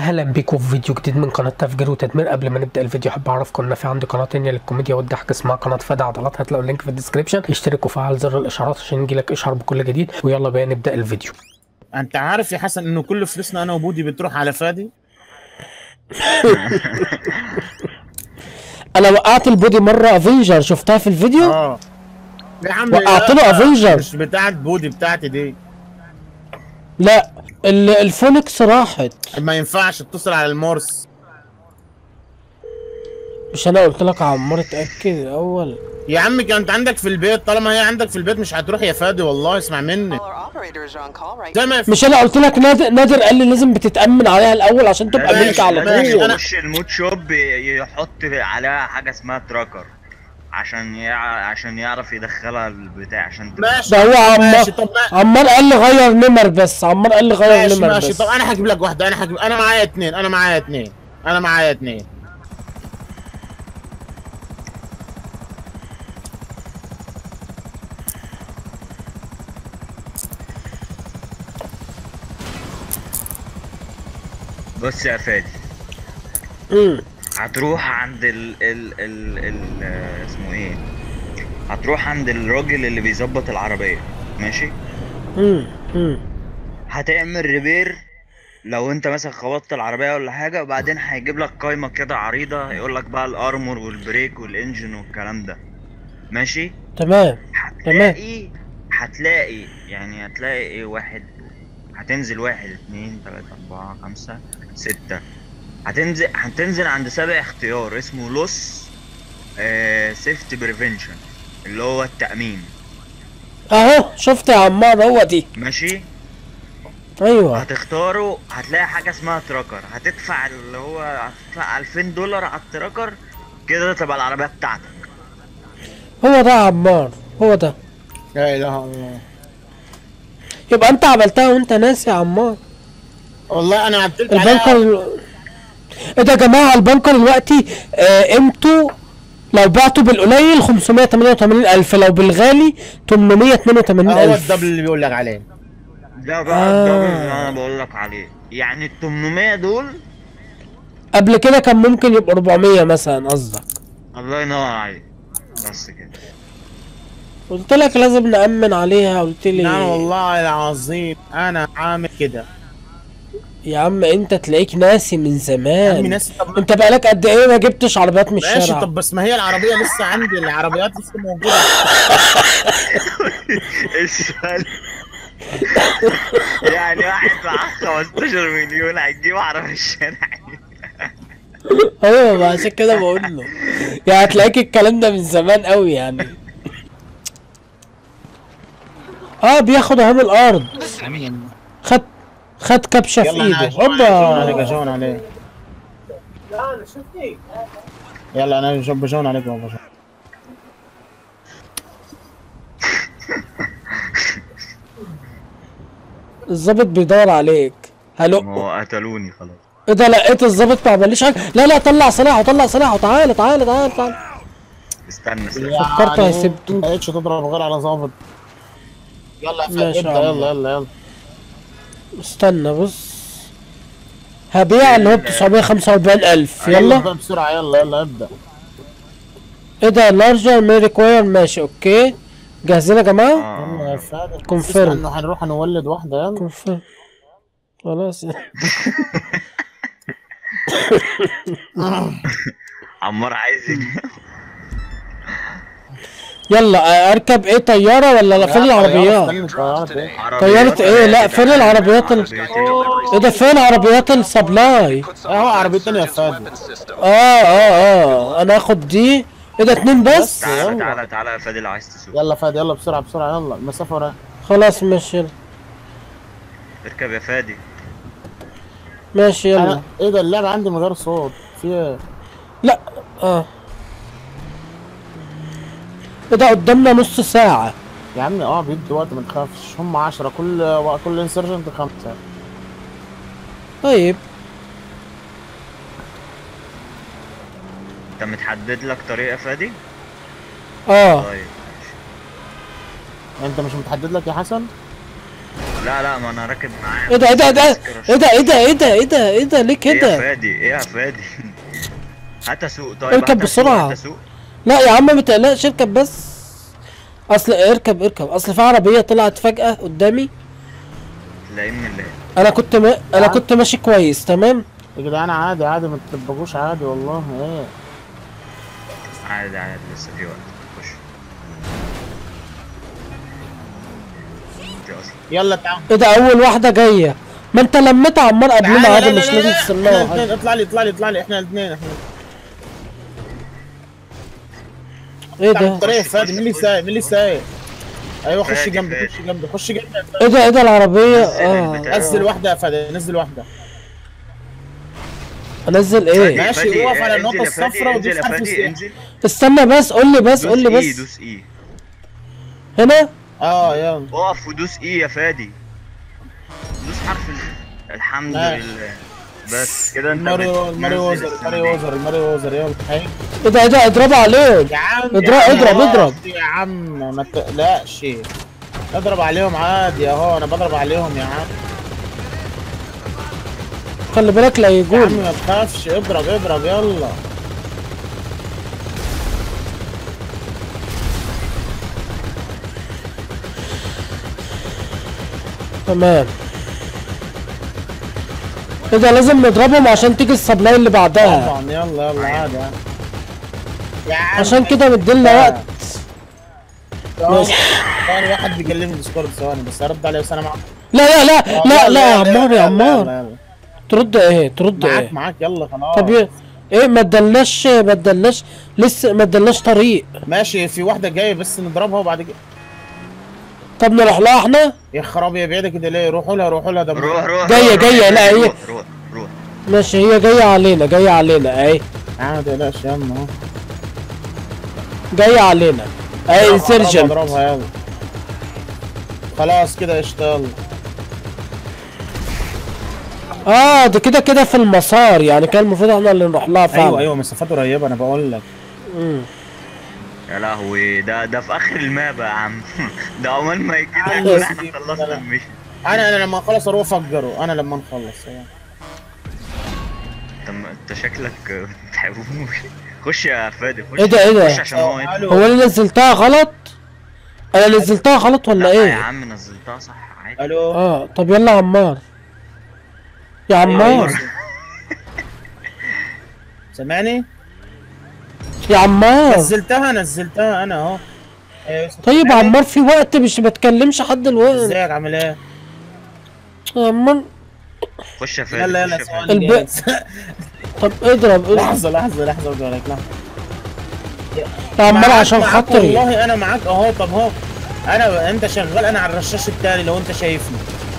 اهلا بيكم في فيديو جديد من قناه تفجير وتدمير قبل ما نبدا الفيديو احب اعرفكم ان في عندي قناه تانية للكوميديا والضحك اسمها قناه فدا عضلات هتلاقوا اللينك في الديسكربشن اشترك وفعل زر الاشعارات عشان يجيلك اشعار بكل جديد ويلا بقى نبدا الفيديو انت عارف يا حسن انه كل فلوسنا انا وبودي بتروح على فادي انا وقعت البودي مره افنجر شفتها في الفيديو اه يا عم وقعت لا، له افنجر مش بتاعت بودي بتاعتي دي لا ال- الفونكس راحت ما ينفعش اتصل على المورس مش انا قلت لك يا عمار اتاكد الاول يا عم كانت عندك في البيت طالما هي عندك في البيت مش هتروح يا فادي والله اسمع مني All our operators are on call right زي ما مش انا قلت لك نادر, نادر قال لي لازم بتتامن عليها الاول عشان تبقى ماشي، ملك على ماشي، طول أنا- يخش المود شوب يحط عليها حاجه اسمها تراكر عشان يع... عشان يعرف يدخلها البتاع عشان تبقى- ماشي ده هو عمار ماشي طب ما- عمار قال لي غير نمر بس عمار قال لي غير ماشي نمر ماشي بس طب انا هجيب لك واحده انا هجيب انا معايا اتنين انا معايا اتنين انا معايا اتنين بص يا فادي امم هتروح عند ال ال ال, ال... آه، اسمه ايه هتروح عند الراجل اللي بيظبط العربيه ماشي امم امم هتعمل ريبير لو انت مثلا خبطت العربيه ولا حاجه وبعدين هيجيب لك قايمه كده عريضه هيقول لك بقى الارمور والبريك والانجن والكلام ده ماشي تمام هتلاقي هتلاقي يعني هتلاقي ايه واحد هتنزل واحد اتنين تلاتة أربعة خمسة ستة هتنزل هتنزل عند سابع اختيار اسمه لوس آه سيفتي بريفنشن اللي هو التأمين اهو شفت يا عمار هو دي ماشي ايوه هتختاره هتلاقي حاجة اسمها تراكر هتدفع اللي هو هتدفع 2000 دولار على التراكر كده تبقى العربية بتاعتك هو ده يا عمار هو ده لا اله الا الله يبقى انت عملتها وانت ناسي يا عمار والله انا عدلت عليها البنكر ايه ده يا جماعه البنكر دلوقتي آه، قيمته لو بعته بالقليل 588 الف لو بالغالي 882 هو الف الدبل اللي بيقول لك عليه ده بقى آه. الدبل اللي انا بقول لك عليه يعني ال 800 دول قبل كده كان ممكن يبقى 400 مثلا قصدك الله ينور عليك بس كده قلت لك لازم نأمن عليها قلت لي نعم والله العظيم انا عامل كده يا عم انت تلاقيك ناسي من يا عمي زمان ناس طب انت بقالك قد ايه ما جبتش عربيات من ماشي الشارع طب بس ما هي العربيه لسه عندي العربيات لسه موجوده السؤال يعني واحد معاه 15 مليون هيجيب عربية الشارع ايوه ما عشان كده بقول له يعني هتلاقيك الكلام ده من زمان قوي يعني اه بياخد اهو من الارض خد خد كبشه في يلا انا ايده هجون عليك هوبا هجون عليك يلا انا هجون بجون عليك بابا جون. الظابط بيدور عليك هلو ما هو قتلوني خلاص ايه ده لقيت الظابط ما عمليش حاجه لا لا طلع سلاحه طلع سلاحه تعالى تعالى تعالى تعالى استنى استنى فكرت يعني هيسيبته. ما لقيتش تضرب غير على ظابط يلا يا فهد، ماشي يا ابدا عم. يلا يلا يلا استنى بص هبيع اللي هو ب 945 الف يلا ابدا بسرعه يلا يلا ابدا ايه ده لارجر مي ريكواير ماشي اوكي جاهزين يا جماعه يلا يا آه. فهد Confirm. اسمع انه هنروح نولد واحده يلا كونفيرم خلاص عمار عايز ينام. يلا اركب ايه طياره ولا فين العربيات استنى، طيارات إيه؟ طيارة ايه؟ لا، فين العربيات ال- ايه ده فين عربيات السبلاي اهو عربيه تانية يا فهد اه اه اه انا اخد دي ايه ده اتنين بس تعالى يلا. تعالى تعالى يا فادي لو عايز تسوق يلا فهد يلا بسرعه بسرعه يلا المسافه ورايا خلاص ماشي يلا اركب يا فادي ماشي يلا انا ايه ده اللعبه عندي من غير صوت في ايه لا اه ايه ده قدامنا نص ساعة يا عم اه بيدي وقت ما تخافش هم 10 كل كل انسرجنت خمسه طيب انت متحدد لك طريق يا فادي اه طيب انت مش متحدد لك يا حسن لا لا ما انا راكب معاه ايه ده ايه ده ايه ده ايه ده ايه ده ايه ده ايه ده ايه ده ليه ايه يا كده فادي ايه يا فادي هات اسوق طيب اركب هات أسوق، بسرعة. هات أسوق. لا يا عم ما تقلقش اركب بس اصل اركب اركب اصل في عربيه طلعت فجاه قدامي لا من الله انا كنت ما... انا كنت ماشي كويس تمام يا جدعان عادي عادي ما تطبقوش عادي والله ايه عادي عادي لسه في وقت خش في اصلا يلا تعال ايه ده اول واحده جايه ما انت لميت عمار قبلنا تعالى، عادي لا، مش لا، لازم لا، تستناه احنا الاثنين اطلع لي اطلع لي اطلع لي احنا الاثنين احنا ايه تعال ده الطريق فادي مين اللي سايق مين اللي سايق ايوه خش فادي، جنبي فادي. خش جنبي خش جنبي ايه ده ايه ده العربيه نزل اه البتاع. نزل واحده يا فادي نزل واحده انزل ايه ماشي، فادي، اقف على انزل النقطة يا فادي، الصفراء انزل ودوس يا حرف فادي السين. انزل استنى بس قول لي بس قول لي دوس اي بس دوس اي هنا اه يلا اقف ودوس اي يا فادي دوس حرف ال- الحمد ماشي. لله بس كده انت الماريو بت- الماريو نزل وزر الصناديق. الماريو وزر الماريو وزر يلا هاي ايه ده ايه ده اضربوا عليهم يا عم اضرب- يا عم اضرب- خلاص اضرب. يا عم ما تقلقش اضرب عليهم عادي اهو انا بضرب عليهم يا عم خلي بالك لا يا عم يجون ما تخافش اضرب اضرب يلا تمام ايه ده لازم نضربهم عشان تيجي السبلاي اللي بعدها طبعا يلا يلا عادي عادي. يا عم عشان كده مديلنا وقت ثواني ثواني واحد بيكلمني ديسكورد ثواني بس ارد عليه بس انا معاك لا لا لا لا لا يا عمار يا يلا، عمار يلا، يلا. ترد ايه ترد معاك ايه معاك يلا خلاص طب ي- ايه ما ادلناش ما ادلناش لسه ما ادلناش طريق ماشي في واحدة جاية بس نضربها وبعد كده طب نروح لها احنا يا خرابي يا بعيدة كده ليه روحوا لها روحوا لها ده روح روح جاية- روح، جاية، روح، لا، هي- روح روح روح ماشي هي جايه علينا جايه علينا اهي عادي ما تقلقش يلا اهو جايه علينا اهي اضربها، انسرجن اضربها يلا خلاص كده قشطة يلا اه ده كده كده في المسار يعني كان المفروض احنا اللي نروح لها فعلا ايوه ايوه مسافات قريبة انا بقول لك مم. يا لهوي ده ده في اخر الماب يا عم ده عقبال ما يجي عايز لك احنا يجيب- خلصنا الميشن انا انا لما اخلص اروح افجره انا لما نخلص أيوة. انت انت شكلك بتحبوش خش يا فادي خش ايه ده، ايه ده؟ خش عشان هو يدخل. الو هو انا نزلتها غلط انا نزلتها غلط ولا لا يا ايه عم نزلتها صح عادي الو اه طب يلا يا عمار يا عمار سامعني يا عمار نزلتها نزلتها انا اهو أيوة، طيب يا سامعني؟ عمار في وقت مش بتكلمش حد دلوقتي ازيك عامل ايه يا عمار خش يا فادي يلا خش يلا يا فادي ثواني الب- طب اضرب اضرب لحظة لحظة لحظة اقول لك لحظة يا عمار معاك- عشان معاك خاطري والله انا معاك اهو طب اهو انا انت شغال انا على الرشاش التاني لو انت شايفني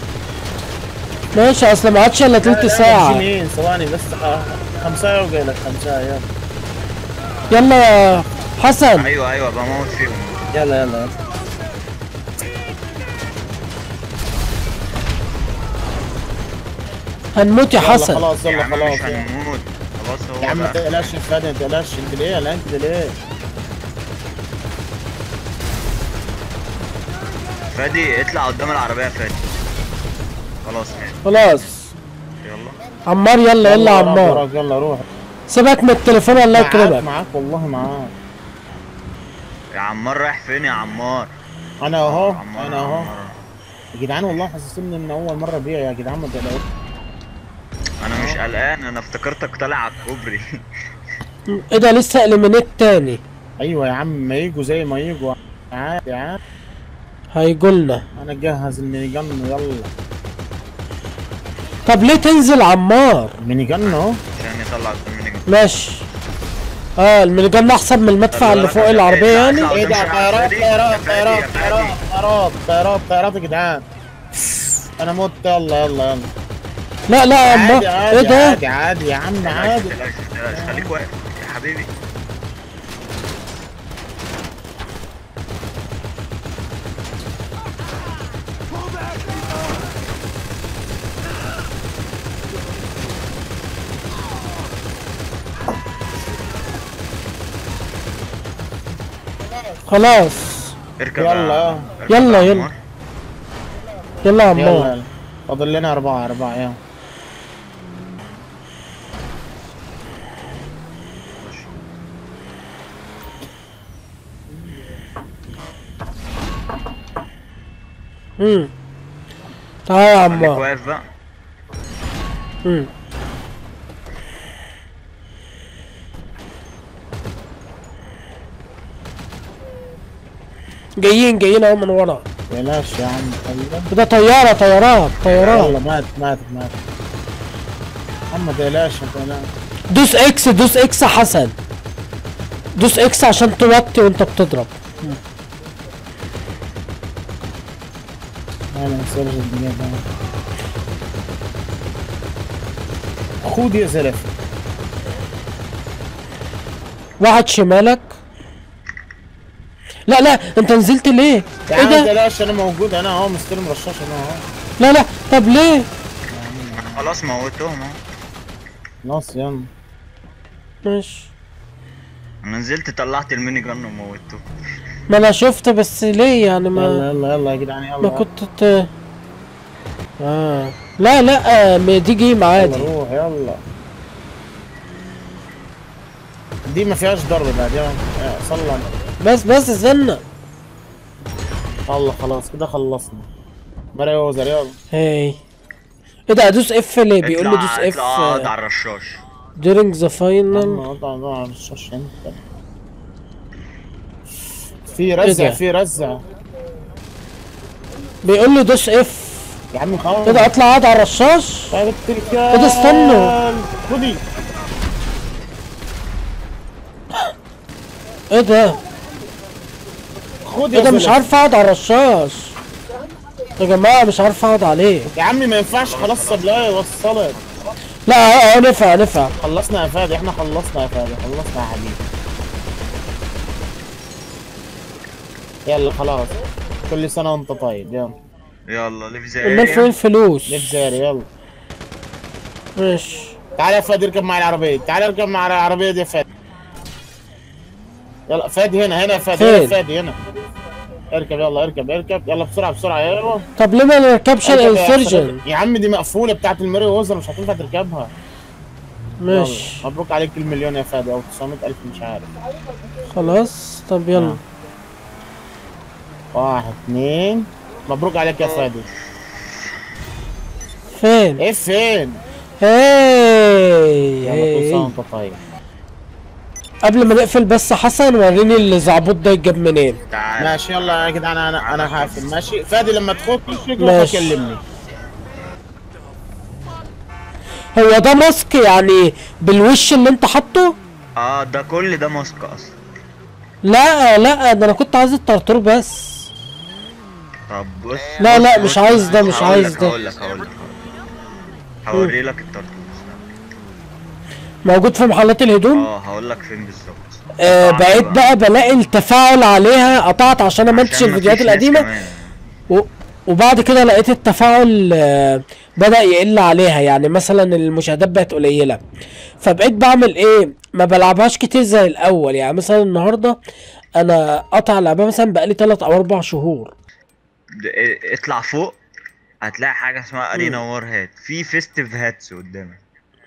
ماشي اصل ما عادش الا لا، تلت لا، ساعة جنين ثواني بس آه، خمسة وجاي لك خمسة يلا يلا يا حسن ايوه ايوه بموت فيهم يلا يلا يلا هنموت يا يلا حسن خلاص يا يلا عم خلاص مش يلا. هنموت خلاص هو يا عم ما ده. تقلقش يا فادي ما تقلقش انت ليه لا انت ليه فادي اطلع قدام العربية يا فادي خلاص ماشي خلاص يلا عمار يلا يلا يا وراك- عمار وراك، يلا روح سيبك من التليفون الله معاك يكرمك معاك والله معاك يا عمار رايح فين يا عمار انا اهو عمار انا اهو عمار. يا جدعان والله حسسني ان اول مره بيع يا جدعان ما تقلقوش انا مش قلقان انا افتكرتك طالع على الكوبري ايه ده لسه اليمينيت تاني ايوه يا عم ما يجوا زي ما يجوا عادي عادي هيجولنا انا جهز الميني جن يلا طب ليه تنزل عمار الميني جن اهو عشان يطلع الدمين ماشي اه المينيجان احسن من المدفع اللي فوق العربية يعني ايه ده طيارات طيارات طيارات طيارات طيارات طيارات طيارات يا جدعان انا مت يلا يلا يلا لا لا يا عمار عادي ايه عادي ده عادي عادي يا عم عادي خليك واقف يا حبيبي خلاص اركب يلا. يا- اركب يلا، يا يلا. عمار. يلا يا يلا عمار يلا فاضل لنا أربعة أربعة يلا امم تعال يا خليك عمار واقف بقى امم جايين جايين اهو من ورا بلاش يا عم خلي ده طيارة طيارات يلا طيارات مات مات مات عم بلاش بلاش دوس اكس دوس اكس يا حسن دوس اكس عشان توطي وانت بتضرب انا مسيرج الدنيا ده خود يا زلف واحد شمالك لا لا انت نزلت ليه يا ايه عم ده بلاش انا موجود انا اهو مستلم رشاش انا اهو لا لا طب ليه أنا خلاص موتهم اهو خلاص يلا ماشي انا نزلت طلعت الميني جن وموتهم ما انا شفت بس ليه يعني ما يلا يلا يلا يا جدعان يلا ما كنت ت... اه لا لا آه، ما دي جيم يلا عادي روح يلا دي ما فيهاش ضرب بعد يلا يا صلى بس بس استنى الله خلاص كده خلصنا مرة يوزر يلا هاي ايه ده ادوس اف ليه بيقول لي اطلع- دوس اف اطلع اقعد على الرشاش during the final يلا اقعد على الشاشة انت في رزع ده؟ في رزع بيقول لي دوس اف يا عم خلاص ايه ده اطلع اقعد على الرشاش طيب التركال ايه ده استنوا. خدي ايه ده خدي ايه يا ده مش زلمة. عارف اقعد على الرشاش يا جماعة مش عارف اقعد عليه يا عمي ما ينفعش خلاص سبلاي وصلت لا اه اه نفع نفع خلصنا يا فادي احنا خلصنا يا فادي خلصنا يا حبيبي يلا خلاص كل سنة وانت طيب يلا يلا ليف امال فين زي الفلوس لف زاري يلا ماشي تعال يا فادي اركب معي العربية تعال اركب مع العربية دي يا فادي يلا فادي هنا هنا يا فادي هنا فين؟ يا فادي هنا اركب يلا اركب اركب يلا بسرعة بسرعة يلا طب ليه ما نركبش اركب يا الانسرجن أحسن. يا عم دي مقفولة بتاعت الميري ووزر مش هتنفع تركبها ماشي يلا. مبروك عليك المليون يا فادي او 900 الف مش عارف خلاص طب يلا واحد اثنين مبروك عليك يا فادي فين ايه فين هاي يلا كل سنة هاي وانت طيب قبل ما نقفل بس حسن وريني الزعبوط ده يتجاب منين تعال ماشي يلا يا جدعان انا انا هقفل ماشي فادي لما تخش روح ماشي. كلمني هو ده ماسك يعني بالوش اللي انت حاطه اه ده كل ده ماسك اصلا لا لا ده انا كنت عايز الطرطور بس طب بص لا، بص- لا، بص- مش عايز ده، بص، مش هقول عايز لك- ده. هقول لك هقول لك هوري لك الترتيب موجود في محلات الهدوم اه هقول لك فين بالظبط آه طبعاً بقيت بقى. بقى بلاقي التفاعل عليها قطعت عشان امنتج عشان الفيديوهات مفيش ناس القديمه كمان. و... وبعد كده لقيت التفاعل آه، بدأ يقل عليها يعني مثلا المشاهدات بقت قليلة فبقيت بعمل ايه ما بلعبهاش كتير زي الاول يعني مثلا النهاردة انا قطع لعبها مثلا بقالي 3 او 4 شهور د- ا- اطلع فوق هتلاقي حاجه اسمها ارينا وار هات في فيستيف هاتس قدامك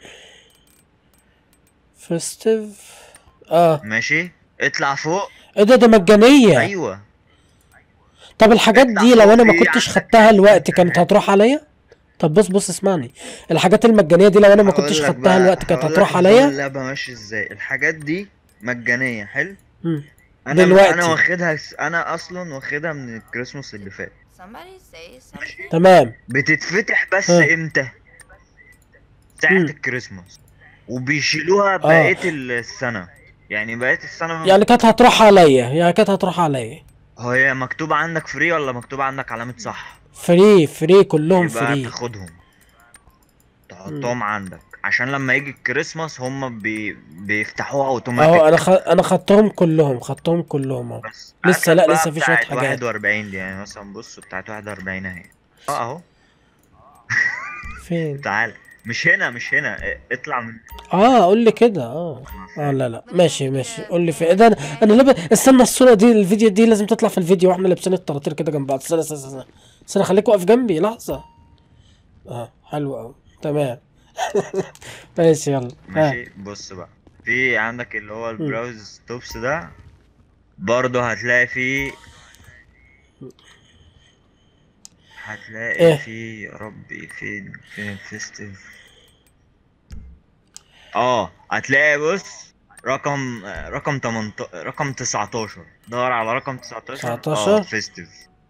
فيستيف اه ماشي اطلع فوق ايه ده ده مجانية ايوه طب الحاجات اطلع دي لو فوق انا ما في كنتش عندك خدتها الوقت فيستيف كانت هات. هتروح عليا طب بص بص اسمعني الحاجات المجانية دي لو انا ما هقول كنتش لك خدتها بقى- الوقت كانت هقول هتروح لك نظام عليا اللعبه ماشي ازاي الحاجات دي مجانيه حلو مم. انا دلوقتي. انا واخدها انا اصلا واخدها من الكريسماس اللي فات Somebody say something. تمام بتتفتح بس ها. امتى ساعة مم. الكريسماس وبيشيلوها بقية السنة يعني بقية السنة يعني كانت هتروح عليا يعني كانت هتروح عليا هي مكتوبة عندك فري ولا مكتوبة عندك علامة صح فري فري كلهم يبقى فري تاخدهم تحطهم عندك عشان لما يجي الكريسماس هم بي... بيفتحوها اهو اوتوماتيك انا خ... انا خدتهم كلهم خدتهم كلهم اهو بس لسه- آخر لا، بقى لسه في شوية بتاعت حاجات. 41 دي يعني مثلا بص بتاعت 41 اهي اه اهو فين تعال مش هنا مش هنا اه، اطلع من اه قول لي كده اه اه لا لا ماشي ماشي قول لي في ايه ده انا انا لاب... استنى الصوره دي الفيديو دي لازم تطلع في الفيديو واحنا لابسين الطراطير كده جنب بعض استنى استنى استنى استنى خليك واقف جنبي لحظه اه حلو قوي تمام ماشي يلا آه. ماشي بص بقى في عندك اللي هو البراوز توبس ده برضه هتلاقي فيه هتلاقي إيه؟ فيه يا ربي فين فين فيستيف اه هتلاقي بص رقم رقم 18 رقم 19 دور على رقم 19 19 اه فيستيف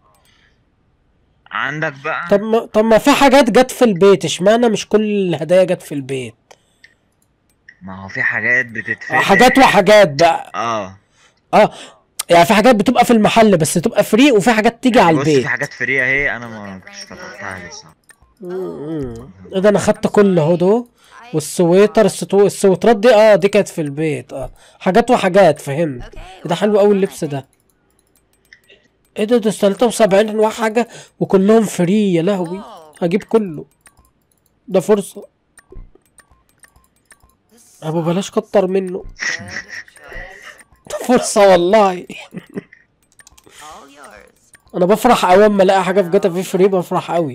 عندك بقى طب ما طب ما في حاجات جت في البيت اشمعنى مش كل الهدايا جت في البيت ما هو في حاجات بتتفتح آه، حاجات وحاجات بقى اه اه يعني في حاجات بتبقى في المحل بس تبقى فري وفي حاجات تيجي على بص البيت في حاجات فري اهي انا ما كنتش فتحتها لسه مم. ايه ده انا خدت كل هدو والسويتر السطو السويترات دي اه دي كانت في البيت اه حاجات وحاجات فهمت Okay. ده حلو قوي اللبس ده ايه ده ده 73 وحاجة وكلهم فري يا لهوي هجيب كله ده فرصة ابو بلاش كتر منه ده فرصة والله All yours. انا بفرح قوي اما الاقي حاجة في جاتا في فري بفرح قوي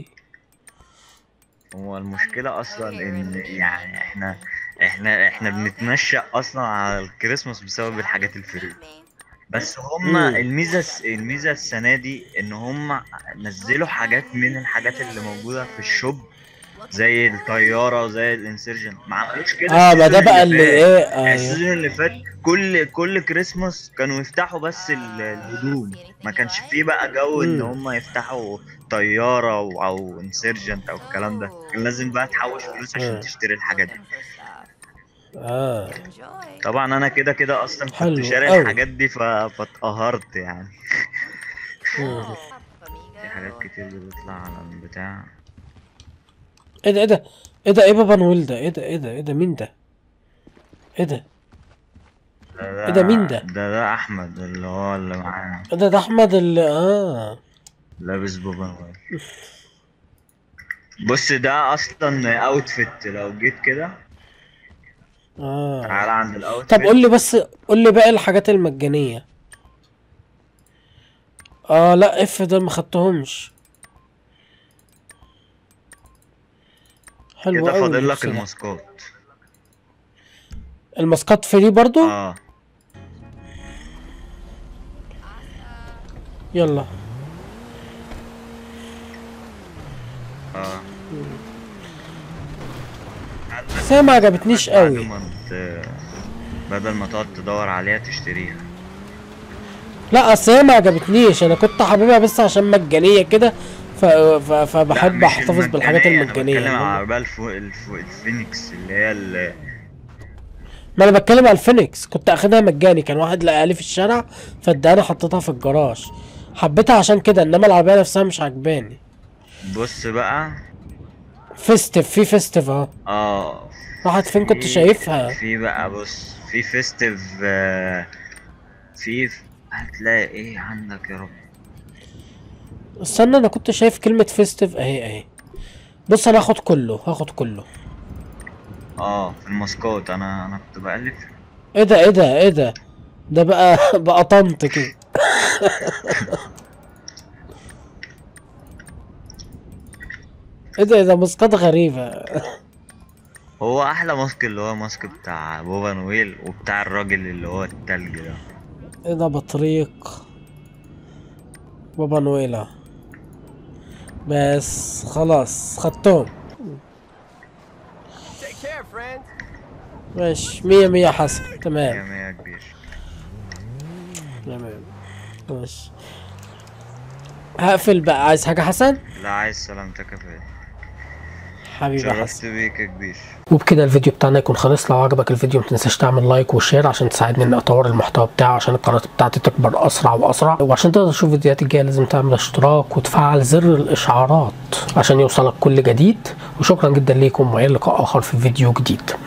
هو المشكلة أصلا إن يعني إحنا إحنا إحنا بنتمشى أصلا على الكريسماس بسبب الحاجات الفري بس هما مم. الميزة الس- الميزة السنة دي إن هما نزلوا حاجات من الحاجات اللي موجودة في الشوب زي الطيارة وزي الانسرجن ما عملوش كده اه ما ده السيزون بقى اللي فات. ايه ايوه السيزون اللي فات كل كل كريسماس كانوا يفتحوا بس ال- الهدوم ما كانش فيه بقى جو ان مم. هم يفتحوا طيارة او, أو انسرجنت او الكلام ده كان لازم بقى تحوش فلوس عشان مم. تشتري الحاجات دي اه Enjoy. طبعا انا كده كده اصلا حلو كنت شاري أوي. الحاجات دي ف... فاتقهرت يعني مم. في حاجات كتير بتطلع على البتاع ايه ده ايه ده ايه ده ايه بابا نويل ده ايه ده ايه ده ايه ده مين ده ايه ده ده إيه ده مين ده؟ ده ده احمد اللي هو اللي معانا ايه ده ده احمد اللي اه لابس بابا نويل بص ده اصلا اوتفيت لو جيت كده اه تعالى عند الاوتفيت طب قول لي بس قول لي باقي الحاجات المجانية اه لا اف ده ما خدتهمش حلو كده قوي فاضل اللبس لك ده. الماسكات الماسكات فري برضو اه يلا اه بس هي ما عجبتنيش بعد قوي ما ت... بدل ما تقعد تدور عليها تشتريها لا اصل هي ما عجبتنيش انا كنت حاببها بس عشان مجانية كده ف... ف... لا، فبحب مش احتفظ بالحاجات المجانية، انا المجانية بتكلم على ما العربية الفو... الفو... الفينيكس اللي هي ال... انا بتكلم على الفينيكس كنت اخدها مجاني كان واحد لقاها لي في الشارع فاداني حطيتها في الجراج حبيتها عشان كده انما العربية نفسها مش عجباني بص بقى فيستيف في فيستيف اهو اه راحت فين كنت في- شايفها في بقى بص في فيستيف آه، في هتلاقي ايه عندك يا رب استنى انا كنت شايف كلمة فيستيف اهي اهي بص انا هاخد كله هاخد كله اه في الماسكات انا انا كنت بقلب ايه ده ايه ده ايه ده ده بقى بقى طنط كده ايه ده ايه ده مسقط غريبة هو احلى ماسك اللي هو ماسك بتاع بابا نويل وبتاع الراجل اللي هو التلج ده ايه ده بطريق بابا نويلة بس خلاص خدتهم ماشي مية مية حسن يا تمام مية كبير تمام ماشي هقفل بقى عايز حاجة حسن لا عايز سلامتك يا فادي حبيبي شرفت حسن بيك يا كبير وبكده الفيديو بتاعنا يكون خلص لو عجبك الفيديو متنساش تعمل لايك وشير عشان تساعدني اني اطور المحتوى بتاعي عشان القناه بتاعتي تكبر اسرع واسرع وعشان تقدر تشوف الفيديوهات الجايه لازم تعمل اشتراك وتفعل زر الاشعارات عشان يوصلك كل جديد وشكرا جدا ليكم والى لقاء اخر في فيديو جديد